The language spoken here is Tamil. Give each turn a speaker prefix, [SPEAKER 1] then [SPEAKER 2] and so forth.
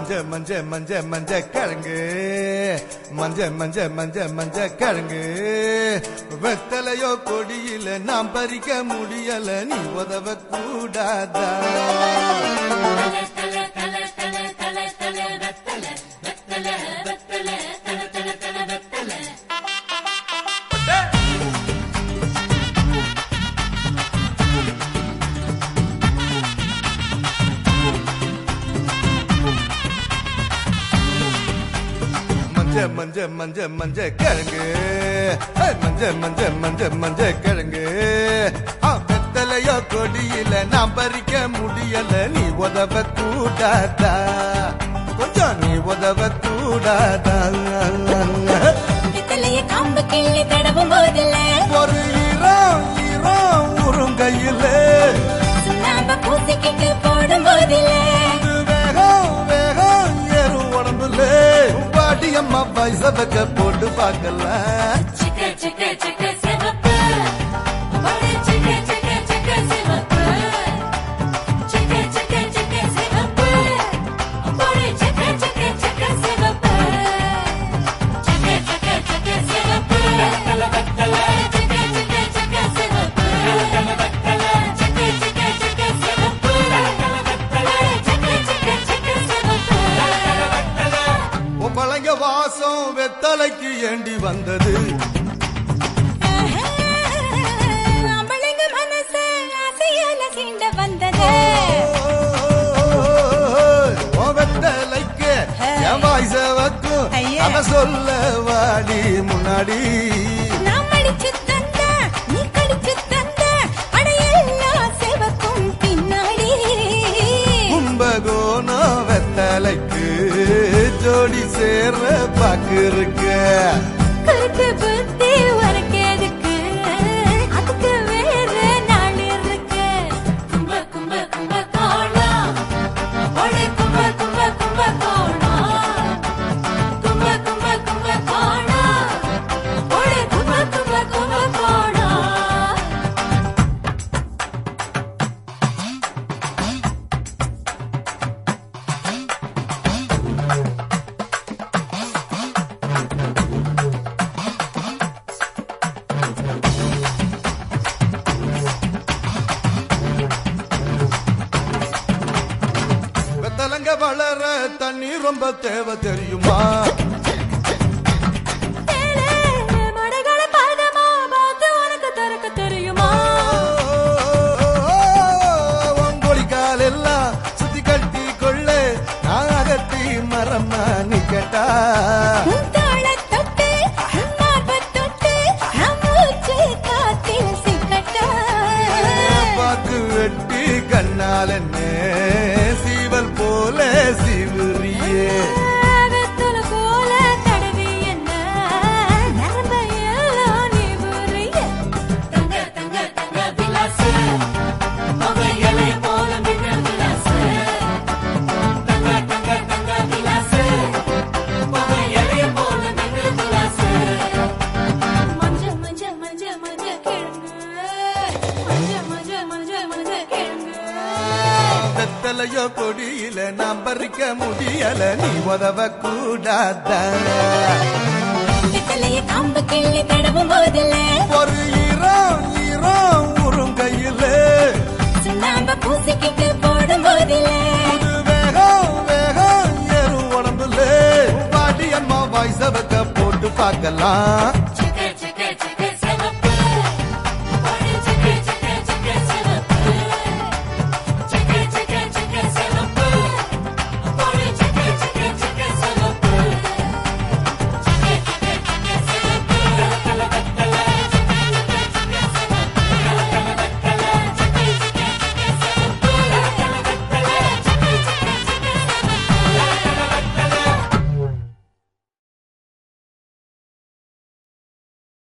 [SPEAKER 1] மஞ்ச மஞ்ச மஞ்ச மஞ்ச கிழங்கு மஞ்ச மஞ்ச மஞ்ச மஞ்ச கிழங்கு வெத்தலையோ கொடியில நாம் பறிக்க முடியல நீ உதவ கூடாதா மஞ்ச மஞ்ச மஞ்ச மஞ்ச கிழங்கு ஏய், மஞ்ச மஞ்ச மஞ்ச மஞ்ச கிழங்கு ஆ, வெத்தலையோ கொடியில நாம் பறிக்க முடியல நீ உதவ கூடாதா கொஞ்சம் நீ உதவ கூடாதா
[SPEAKER 2] பித்தளைய காம்பு கிள்ளி தடவும் போதில்ல
[SPEAKER 1] ஒரு ஈரம் ஈரம் உருங்கையில
[SPEAKER 2] சுண்ணாம்ப பூசிக்கிட்டு போடும் போதில்ல
[SPEAKER 1] இது வேகம் வேகம் ஏறும் உடம்புல பாட்டி அம்மா பைசபக்க போட்டு பார்க்கலாம்
[SPEAKER 2] சிக்க சிக்க சிக்க சிவப்பு ஒரே சிக்க சிக்க சிக்க சிவப்பு சிக்க சிக்க சிக்க சிவப்பு ஒரே சிக்க சிக்க சிக்க சிவப்பு சிக்க சிக்க சிக்க சிவப்பு ஒரே சிக்க சிக்க சிக்க சிவப்பு சிக்க சிக்க சிக்க சிவப்பு ஒரே சிக்க சிக்க சிக்க சிவப்பு
[SPEAKER 1] உன் பழங்க வாசம் வெத்தலைக்கு ஏண்டி வந்தது
[SPEAKER 2] அவளுங்க மனசு ஆசையால சீண்ட வந்தது
[SPEAKER 1] உன் வெத்தலைக்கு என் வாய்ஸ வைக்கும்
[SPEAKER 2] ஐயே.
[SPEAKER 1] அத சொல்ல வாடி முன்னாடி
[SPEAKER 2] நாம் அடிச்சு தந்த நீ கடிச்சு தந்த அடையெல்லாம் சிவக்கும் பின்னாடி
[SPEAKER 1] கும்பகோணம் வெத்தலைக்கு ஜோடி சேர பாக்கு இருக்க
[SPEAKER 2] குறுக்கு புத்தி உனக்கு எதுக்கு அதுக்கு வேற நாள் இருக்கு கும்ப கும்ப கும்ப கோணம் ஒளி கும்ப கும்ப கும்ப கோணம் கும்ப கும்ப கும்ப கோணம் ஒளி கும்ப கும்ப கும்ப கோணம்
[SPEAKER 1] வெத்தலங்க வளர தண்ணி ரொம்ப தேவை தெரியுமா
[SPEAKER 2] மடைகள பாதமா பார்த்து உனக்கு திறக்க தெரியுமா
[SPEAKER 1] ஒங்கொழிக்கால் எல்லாம் சுத்தி கட்டி கொள்ள நாகத்தி மரமா நிக்கட்டா
[SPEAKER 2] உன் தாளத் தொட்டு, உன் மார்பத் தொட்டு, நம் மூச்சு காத்தில் சிக்கட்டா.
[SPEAKER 1] பாக்கு வெட்டி கண்ணால் என்ன சீவல் போல சிவரியே
[SPEAKER 2] வெத்தல போல தடவி என்ன, நரம்பையெல்லாம் நீ உரிய. தங்க, தங்க, தங்க விலாசு, உங்க இலைய போல மின்ன விலாசு. தங்க, தங்க, தங்க விலாசு, உங்க இலைய போல மின்ன விலாசு. மஞ்ச மஞ்ச மஞ்ச மஞ்ச கிழங்கு மஞ்ச மஞ்ச மஞ்ச மஞ்ச கிழங்கு
[SPEAKER 1] வெத்தலையோ கொடியில நாம் பறிக்க முடியல நீ உதவ கூடாதா
[SPEAKER 2] பித்தளைய காம்பு கிள்ளி தடவும் போதில்ல
[SPEAKER 1] ஒரு ஈரம் ஈரம் உருங்கையில
[SPEAKER 2] சுண்ணாம்ப பூசிக்கிட்டு போடும் போதில்ல
[SPEAKER 1] புது வேகம் வேகம் ஏறும் உடம்புல பாட்டி அம்மா வாய்ஸ வைக்க போட்டு பார்க்கலாம்